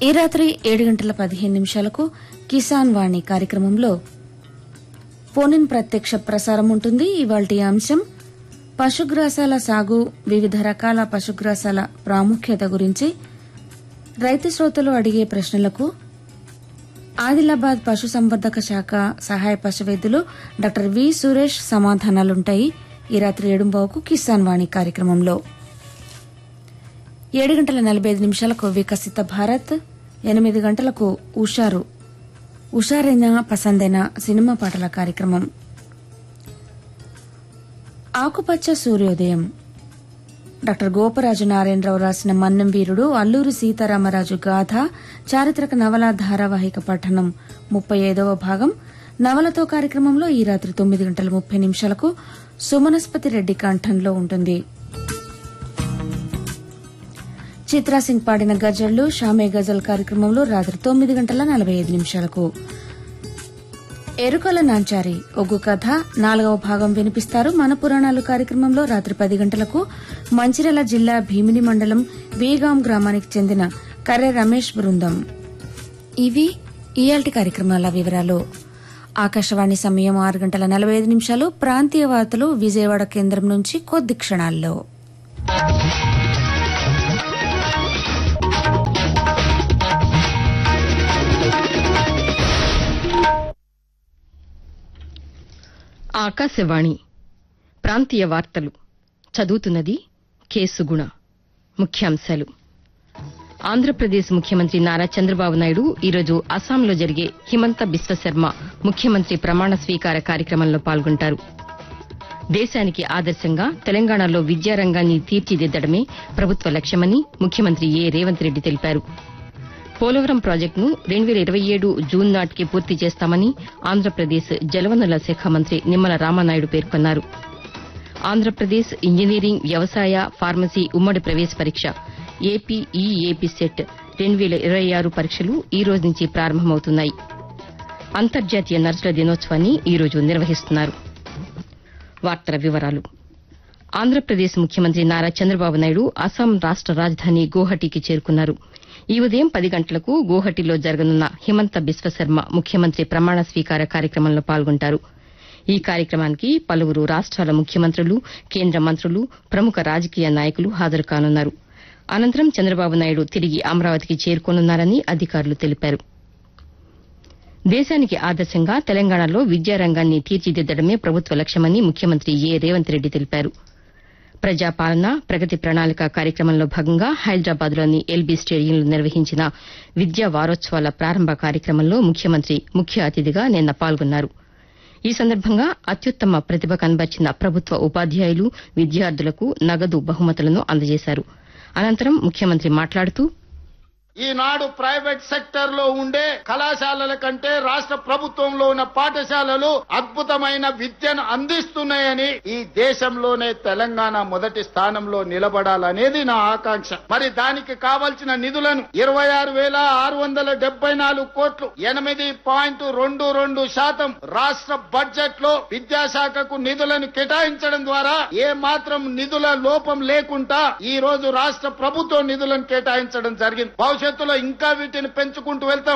ఈ రాత్రి ఏడు గంటల పదిహేను నిమిషాలకు కిసాన్ వాణి కార్యక్రమంలో ఫోన్ ప్రత్యక్ష ప్రసారం ఉంటుంది ఇవాల్టి అంశం పశుగ్రాసాల సాగు వివిధ రకాల పశుగ్రాసాల ప్రాముఖ్యత గురించి రైతు శ్రోతలు అడిగే ప్రశ్నలకు ఆదిలాబాద్ పశుసంవర్ధక శాఖ సహాయ పశువైద్యులు డాక్టర్ వి సురేష్ సమాధానాలుంటాయి ఈ రాత్రి ఏడుంబావుకు కిసాన్ వాణి కార్యక్రమంలో ఏడు గంటల నలభై ఐదు నిమిషాలకు వికసిత భారత్ ఎనిమిది గంటలకు ఉషారు ఉషారైన పసందైన సినిమా పాటల కార్యక్రమం ఆకుపచ్చ సూర్యోదయం డాక్టర్ గోపరాజు నారాయణరావు రాసిన మన్నం వీరుడు అల్లూరి సీతారామరాజు గాథ చారిత్రక నవల ధారావాహిక పఠనం ముప్పై ఐదవ భాగం నవలతో కార్యక్రమంలో ఈ రాత్రి తొమ్మిది గంటల ముప్పై నిమిషాలకు సుమనస్పతి రెడ్డి కంఠంలో ఉంటుంది చిత్రా సింగ్ పాడిన గజళ్లు షామే గజల్ కార్యక్రమంలో రాత్రి తొమ్మిది గంటల నలభై ఐదు నిమిషాలకు ఎరుకల నాంచారి ఒగ్గు కథ నాలుగవ భాగం వినిపిస్తారు మన పురాణాలు కార్యక్రమంలో రాత్రి పది గంటలకు మంచిర్యాల జిల్లా భీమిని మండలం బీగాం గ్రామానికి చెందిన కర్రె రమేష్ బృందం ఇవి ఇయాల్టి కార్యక్రమాల వివరాలు ఆకాశవాణి సమయం ఆరు గంటల నలభై ఐదు నిమిషాలు ప్రాంతీయ వార్తలు విజయవాడ కేంద్రం నుంచి కొద్ది క్షణాల్లో ఆకాశవాణి ప్రాంతీయ వార్తలు చదువుతున్నది కేసుగుణ ముఖ్యాంశాలు ఆంధ్రప్రదేశ్ ముఖ్యమంత్రి నారా చంద్రబాబు నాయుడు ఈరోజు అస్సాంలో జరిగే హిమంత బిశ్వశర్మ ముఖ్యమంత్రి ప్రమాణ స్వీకార కార్యక్రమంలో పాల్గొంటారు దేశానికి ఆదర్శంగా తెలంగాణలో విద్యారంగాన్ని తీర్చిదిద్దడమే ప్రభుత్వ లక్ష్యమని ముఖ్యమంత్రి ఏ రేవంత్ రెడ్డి తెలిపారు పోలవరం ప్రాజెక్టును రెండు వేల ఇరవై ఏడు జూన్ నాటికి పూర్తి చేస్తామని ఆంధ్రప్రదేశ్ జలవనరుల శాఖ మంత్రి నిమ్మల రామనాయుడు పేర్కొన్నారు ఆంధ్రప్రదేశ్ ఇంజనీరింగ్ వ్యవసాయ ఫార్మసీ ఉమ్మడి ప్రవేశ పరీక్ష ఏపీ ఈఏపీ సెట్ రెండు వేల ఇరవై ఆరు పరీక్షలు ఈ రోజు నుంచి ప్రారంభమవుతున్నాయి అంతర్జాతీయ నర్సుల దినోత్సవాన్ని ఈ రోజు నిర్వహిస్తున్నారు వార్తల వివరాలు ఆంధ్రప్రదేశ్ ముఖ్యమంత్రి నారా చంద్రబాబు నాయుడు అస్సాం రాష్ట రాజధాని గోహటికి చేరుకున్నారు ఈ ఉదయం పది గంటలకు గోహటిలో జరగనున్న హిమంత బిశ్వశర్మ ముఖ్యమంత్రి ప్రమాణ స్వీకార కార్యక్రమంలో పాల్గొంటారు ఈ కార్యక్రమానికి పలువురు రాష్ట్రాల ముఖ్యమంత్రులు కేంద్ర మంత్రులు ప్రముఖ రాజకీయ నాయకులు హాజరు కానున్నారు అనంతరం చంద్రబాబు నాయుడు తిరిగి అమరావతికి చేరుకోనున్నారని అధికారులు తెలిపారు దేశానికి ఆదర్శంగా తెలంగాణలో విద్యారంగాన్ని తీర్చిదిద్దడమే ప్రభుత్వ లక్ష్యమని ముఖ్యమంత్రి ఏ రేవంత్ రెడ్డి తెలిపారు ప్రజాపాలన ప్రగతి ప్రణాళిక కార్యక్రమంలో భాగంగా హైదరాబాద్లోని ఎల్బీ స్టేడియంలో నిర్వహించిన విద్యా వారోత్సవాల ప్రారంభ కార్యక్రమంలో ముఖ్యమంత్రి ముఖ్య అతిథిగా నిన్న పాల్గొన్నారు ఈ సందర్భంగా అత్యుత్తమ ప్రతిభ కనబర్చిన ప్రభుత్వ ఉపాధ్యాయులు విద్యార్థులకు నగదు బహుమతులను అందజేశారు అనంతరం ముఖ్యమంత్రి మాట్లాడుతూ ఈనాడు ప్రైవేట్ సెక్టర్ లో ఉండే కళాశాలల కంటే రాష్ట్ర ప్రభుత్వంలో ఉన్న పాఠశాలలు అద్భుతమైన విద్యను అందిస్తున్నాయని ఈ దేశంలోనే తెలంగాణ మొదటి స్థానంలో నిలబడాలనేది నా ఆకాంక్ష మరి దానికి కావలసిన నిధులను ఇరవై ఆరు వేల ఆరు వందల డెబ్బై నాలుగు కోట్లు ఎనిమిది పాయింట్ రెండు రెండు శాతం రాష్ట్ర బడ్జెట్ లో విద్యాశాఖకు నిధులను కేటాయించడం ద్వారా ఏ మాత్రం నిధుల లోపం లేకుండా ఈ రోజు రాష్ట్ర ప్రభుత్వం నిధులను కేటాయించడం జరిగింది భవిష్యత్తులో ఇంకా వీటిని పెంచుకుంటూ వెళ్తాం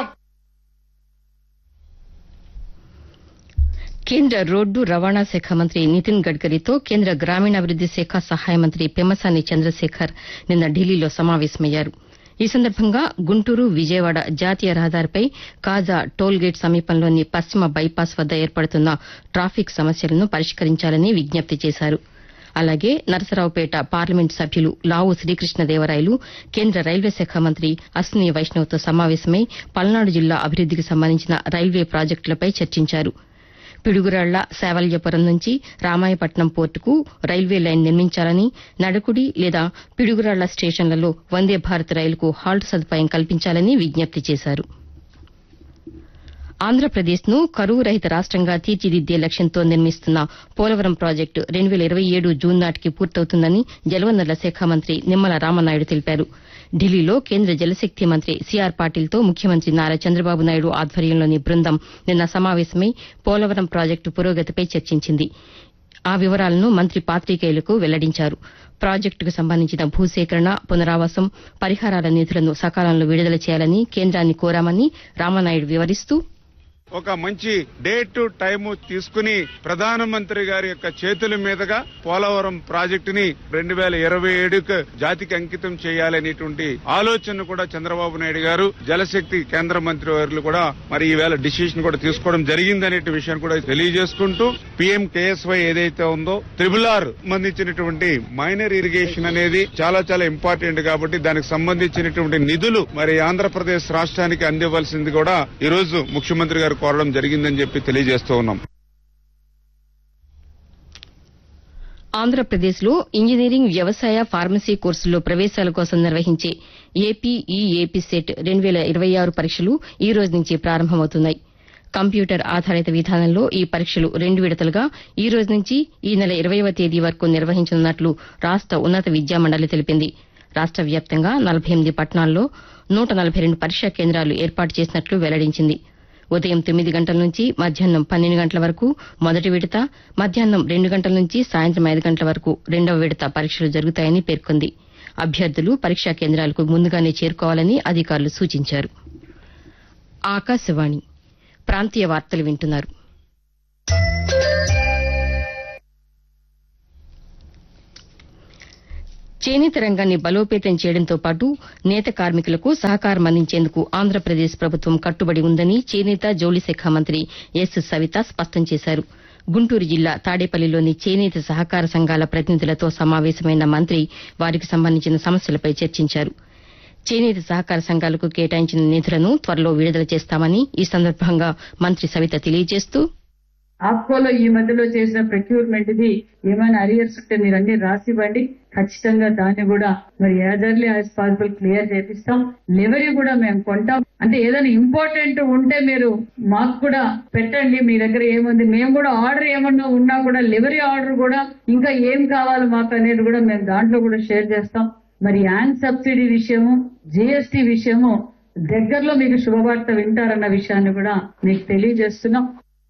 కేంద్ర రోడ్డు రవాణా శాఖ మంత్రి నితిన్ గడ్కరీతో కేంద్ర గ్రామీణాభివృద్ది శాఖ సహాయ మంత్రి పెమ్మసాని చంద్రశేఖర్ నిన్న ఢిల్లీలో సమావేశమయ్యారు ఈ సందర్భంగా గుంటూరు విజయవాడ జాతీయ రహదారిపై కాజా టోల్ గేట్ సమీపంలోని పశ్చిమ బైపాస్ వద్ద ఏర్పడుతున్న ట్రాఫిక్ సమస్యలను పరిష్కరించాలని విజ్ఞప్తి చేశారు అలాగే నరసరావుపేట పార్లమెంట్ సభ్యులు లావు శ్రీకృష్ణదేవరాయలు కేంద్ర రైల్వే శాఖ మంత్రి అశ్విని వైష్ణవ్తో సమావేశమై పల్నాడు జిల్లా అభివృద్దికి సంబంధించిన రైల్వే ప్రాజెక్టులపై చర్చించారు పిడుగురాళ్ల శావల్యపురం నుంచి రామాయపట్నం పోర్టుకు రైల్వే లైన్ నిర్మించాలని నడకుడి లేదా పిడుగురాళ్ల స్టేషన్లలో వందే భారత్ రైలుకు హాల్ట్ సదుపాయం కల్పించాలని విజ్ఞప్తి చేశారు ఆంధ్రప్రదేశ్ను కరువు రహిత రాష్టంగా తీర్చిదిద్దే లక్ష్యంతో నిర్మిస్తున్న పోలవరం ప్రాజెక్టు రెండు వేల ఇరవై ఏడు జూన్ నాటికి పూర్తవుతుందని జలవనరుల శాఖ మంత్రి నిమ్మల రామనాయుడు తెలిపారు ఢిల్లీలో కేంద్ర జలశక్తి మంత్రి సిఆర్ పాటిల్తో ముఖ్యమంత్రి నారా చంద్రబాబు నాయుడు ఆధ్వర్యంలోని బృందం నిన్న సమావేశమై పోలవరం ప్రాజెక్టు పురోగతిపై చర్చించింది ఆ వివరాలను మంత్రి పాతికేయులకు వెల్లడించారు ప్రాజెక్టుకు సంబంధించిన భూసేకరణ పునరావాసం పరిహారాల నిధులను సకాలంలో విడుదల చేయాలని కేంద్రాన్ని కోరామని రామనాయుడు వివరిస్తూ ఒక మంచి డేట్ టైము తీసుకుని ప్రధానమంత్రి గారి యొక్క చేతుల మీదుగా పోలవరం ప్రాజెక్టుని రెండు వేల ఇరవై ఏడుకు జాతికి అంకితం చేయాలనేటువంటి ఆలోచన కూడా చంద్రబాబు నాయుడు గారు జలశక్తి కేంద్ర మంత్రి వారు కూడా మరి ఈవేళ డిసిషన్ కూడా తీసుకోవడం జరిగిందనే విషయాన్ని కూడా తెలియజేసుకుంటూ పీఎం కేఎస్వై ఏదైతే ఉందో త్రిబుల్ ఆర్ సంబంధించినటువంటి మైనర్ ఇరిగేషన్ అనేది చాలా చాలా ఇంపార్టెంట్ కాబట్టి దానికి సంబంధించినటువంటి నిధులు మరి ఆంధ్రప్రదేశ్ రాష్ట్రానికి అందివ్వాల్సింది కూడా ఈ రోజు ముఖ్యమంత్రి గారు కోరడం జరిగిందని చెప్పి తెలియజేస్తూ ఉన్నాం ఆంధ్రప్రదేశ్లో ఇంజనీరింగ్ వ్యవసాయ ఫార్మసీ కోర్సుల్లో ప్రవేశాల కోసం నిర్వహించే ఏపీ ఈఏపీ సెట్ రెండు వేల ఇరవై ఆరు పరీక్షలు ఈ రోజు నుంచి ప్రారంభమవుతున్నాయి కంప్యూటర్ ఆధారిత విధానంలో ఈ పరీక్షలు రెండు విడతలుగా ఈ రోజు నుంచి ఈ నెల ఇరవైవ తేదీ వరకు నిర్వహించనున్నట్లు రాష్ట ఉన్నత విద్యామండలి తెలిపింది రాష్ట వ్యాప్తంగా నలభై ఎనిమిది పట్టణాల్లో నూట నలభై రెండు పరీక్షా కేంద్రాలు ఏర్పాటు చేసినట్లు వెల్లడించింది ఉదయం తొమ్మిది గంటల నుంచి మధ్యాహ్నం పన్నెండు గంటల వరకు మొదటి విడత మధ్యాహ్నం రెండు గంటల నుంచి సాయంత్రం ఐదు గంటల వరకు రెండవ విడత పరీక్షలు జరుగుతాయని పేర్కొంది అభ్యర్థులు పరీక్షా కేంద్రాలకు ముందుగానే చేరుకోవాలని అధికారులు సూచించారు ఆకాశవాణి ప్రాంతీయ వార్తలు వింటున్నారు చేనేత రంగాన్ని బలోపేతం చేయడంతో పాటు నేత కార్మికులకు సహకారం అందించేందుకు ఆంధ్రప్రదేశ్ ప్రభుత్వం కట్టుబడి ఉందని చేనేత జౌళి శాఖ మంత్రి ఎస్ సవిత స్పష్టం చేశారు గుంటూరు జిల్లా తాడేపల్లిలోని చేనేత సహకార సంఘాల ప్రతినిధులతో సమావేశమైన మంత్రి వారికి సంబంధించిన సమస్యలపై చర్చించారు చేనేత సహకార సంఘాలకు కేటాయించిన నిధులను త్వరలో విడుదల చేస్తామని ఈ సందర్భంగా మంత్రి సవిత తెలియజేస్తూ ఆప్కోలో ఈ మధ్యలో చేసిన ప్రొక్యూర్మెంట్ ది ఏమైనా అరియర్స్ ఉంటే మీరు అన్ని రాసివ్వండి ఖచ్చితంగా దాన్ని కూడా మరి as early as possible clear చేపిస్తాం లెవరీ కూడా మేము కొంటాం అంటే ఏదైనా ఇంపార్టెంట్ ఉంటే మీరు మాకు కూడా పెట్టండి మీ దగ్గర ఏముంది మేము కూడా ఆర్డర్ ఏమన్నా ఉన్నా కూడా లెవరీ ఆర్డర్ కూడా ఇంకా ఏం కావాలి మాకు అనేది కూడా మేము దాంట్లో కూడా షేర్ చేస్తాం మరి యాన్ సబ్సిడీ విషయము జిఎస్టి విషయము దగ్గరలో మీకు శుభవార్త వింటారన్న విషయాన్ని కూడా మీకు తెలియజేస్తున్నాం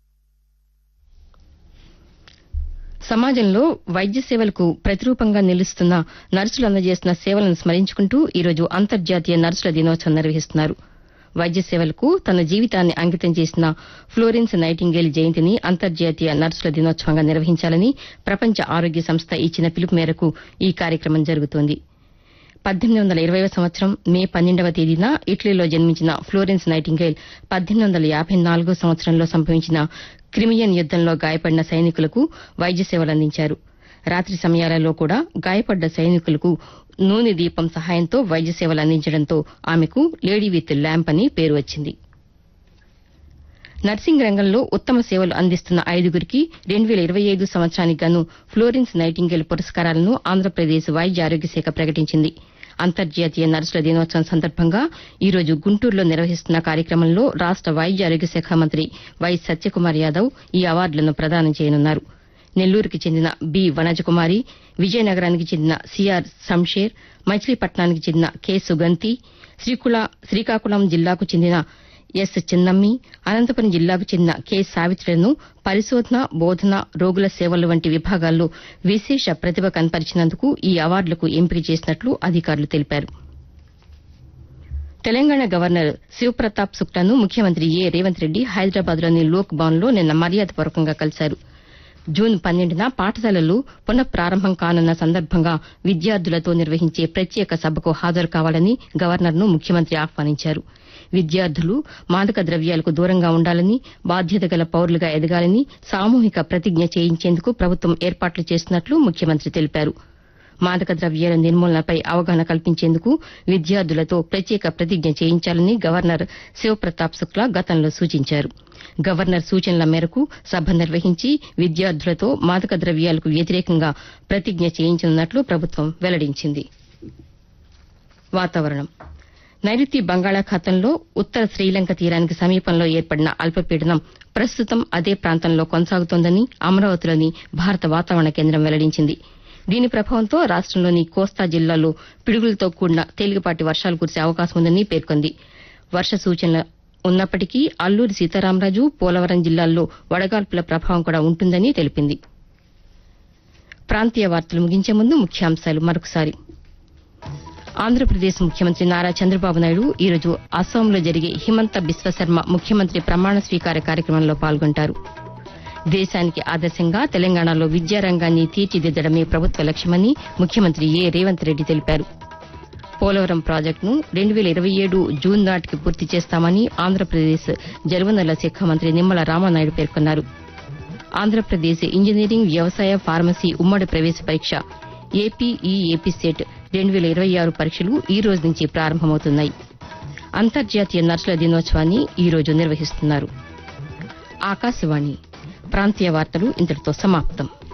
సమాజంలో వైద్య సేవలకు ప్రతిరూపంగా నిలుస్తున్న నర్సులు అందజేస్తున్న సేవలను స్మరించుకుంటూ ఈరోజు అంతర్జాతీయ నర్సుల దినోత్సవం నిర్వహిస్తున్నారు వైద్య సేవలకు తన జీవితాన్ని అంకితం చేసిన ఫ్లోరెన్స్ నైటింగేల్ జయంతిని అంతర్జాతీయ నర్సుల దినోత్సవంగా నిర్వహించాలని ప్రపంచ ఆరోగ్య సంస్థ ఇచ్చిన పిలుపు మేరకు ఈ కార్యక్రమం జరుగుతోంది పద్దెనిమిది వందల ఇరవైవ సంవత్సరం మే పన్నెండవ తేదీన ఇటలీలో జన్మించిన ఫ్లోరెన్స్ నైటింగేల్ పద్దెనిమిది వందల యాభై నాలుగో సంవత్సరంలో సంభవించిన క్రిమియన్ యుద్దంలో గాయపడిన సైనికులకు వైద్య సేవలు అందించారు రాత్రి సమయాలలో కూడా గాయపడ్డ సైనికులకు నూనె దీపం సహాయంతో వైద్య సేవలు అందించడంతో ఆమెకు లేడీ విత్ ల్యాంప్ అని పేరు వచ్చింది నర్సింగ్ రంగంలో ఉత్తమ సేవలు అందిస్తున్న ఐదుగురికి రెండు వేల ఇరవై ఐదు సంవత్సరానికి గాను ఫ్లోరెన్స్ నైటింగేల్ పురస్కారాలను ఆంధ్రప్రదేశ్ వైద్య ఆరోగ్య శాఖ ప్రకటించింది అంతర్జాతీయ నర్సుల దినోత్సవం సందర్భంగా ఈ రోజు గుంటూరులో నిర్వహిస్తున్న కార్యక్రమంలో రాష్ట వైద్య ఆరోగ్య శాఖ మంత్రి వై సత్యకుమార్ యాదవ్ ఈ అవార్డులను ప్రదానం చేయనున్నారు నెల్లూరుకి చెందిన బి వనజకుమారి విజయనగరానికి చెందిన సిఆర్ సంషేర్ మచిలీపట్నానికి చెందిన కె సుగంతి శ్రీకుళ- శ్రీకాకుళం జిల్లాకు చెందిన ఎస్ చిన్నమ్మి అనంతపురం జిల్లాకు చెందిన కె సావిత్రులను పరిశోధన బోధన రోగుల సేవలు వంటి విభాగాల్లో విశేష ప్రతిభ కనపరిచినందుకు ఈ అవార్డులకు ఎంపిక చేసినట్లు అధికారులు తెలిపారు తెలంగాణ గవర్నర్ శివప్రతాప్ శుక్లాను ముఖ్యమంత్రి ఏ రేవంత్ రెడ్డి హైదరాబాద్లోని లోక్ భవన్లో నిన్న మర్యాదపూర్వకంగా కలిశారు జూన్ పన్నెండున పాఠశాలలు పునః ప్రారంభం కానున్న సందర్భంగా విద్యార్థులతో నిర్వహించే ప్రత్యేక సభకు హాజరు కావాలని గవర్నర్ను ముఖ్యమంత్రి ఆహ్వానించారు విద్యార్థులు మాదక ద్రవ్యాలకు దూరంగా ఉండాలని బాధ్యత గల పౌరులుగా ఎదగాలని సామూహిక ప్రతిజ్ఞ చేయించేందుకు ప్రభుత్వం ఏర్పాట్లు చేస్తున్నట్లు ముఖ్యమంత్రి తెలిపారు మాదక ద్రవ్యాల నిర్మూలనపై అవగాహన కల్పించేందుకు విద్యార్థులతో ప్రత్యేక ప్రతిజ్ఞ చేయించాలని గవర్నర్ శివప్రతాప్ శుక్లా గతంలో సూచించారు గవర్నర్ సూచనల మేరకు సభ నిర్వహించి విద్యార్థులతో మాదక ద్రవ్యాలకు వ్యతిరేకంగా ప్రతిజ్ఞ చేయించనున్నట్లు ప్రభుత్వం వెల్లడించింది వాతావరణం నైరుతి బంగాళాఖాతంలో ఉత్తర శ్రీలంక తీరానికి సమీపంలో ఏర్పడిన అల్పపీడనం ప్రస్తుతం అదే ప్రాంతంలో కొనసాగుతోందని అమరావతిలోని భారత వాతావరణ కేంద్రం వెల్లడించింది దీని ప్రభావంతో రాష్టంలోని కోస్తా జిల్లాల్లో పిడుగులతో కూడిన తేలికపాటి వర్షాలు కురిసే అవకాశం ఉందని పేర్కొంది వర్ష సూచనలు ఉన్నప్పటికీ అల్లూరి సీతారామరాజు పోలవరం జిల్లాల్లో వడగాల్పుల ప్రభావం కూడా ఉంటుందని తెలిపింది ప్రాంతీయ వార్తలు ముగించే ముందు ముఖ్యాంశాలు మరొకసారి ఆంధ్రప్రదేశ్ ముఖ్యమంత్రి నారా చంద్రబాబు నాయుడు ఈరోజు అస్సాంలో జరిగే హిమంత బిశ్వశర్మ ముఖ్యమంత్రి ప్రమాణ స్వీకార కార్యక్రమంలో పాల్గొంటారు దేశానికి ఆదర్శంగా తెలంగాణలో విద్యారంగాన్ని తీర్చిదిద్దడమే ప్రభుత్వ లక్ష్యమని ముఖ్యమంత్రి ఏ రేవంత్ రెడ్డి తెలిపారు పోలవరం ప్రాజెక్టును రెండు వేల ఇరవై ఏడు జూన్ నాటికి పూర్తి చేస్తామని ఆంధ్రప్రదేశ్ జలవనరుల శాఖ మంత్రి నిమ్మల రామానాయుడు పేర్కొన్నారు ఆంధ్రప్రదేశ్ ఇంజనీరింగ్ వ్యవసాయ ఫార్మసీ ఉమ్మడి ప్రవేశ పరీక్ష ఏపీఈఏపీ సెట్ రెండు వేల ఇరవై ఆరు పరీక్షలు ఈ రోజు నుంచి ప్రారంభమవుతున్నాయి అంతర్జాతీయ నర్సుల దినోత్సవాన్ని ఈ రోజు నిర్వహిస్తున్నారు ఆకాశవాణి ప్రాంతీయ వార్తలు ఇంతటితో సమాప్తం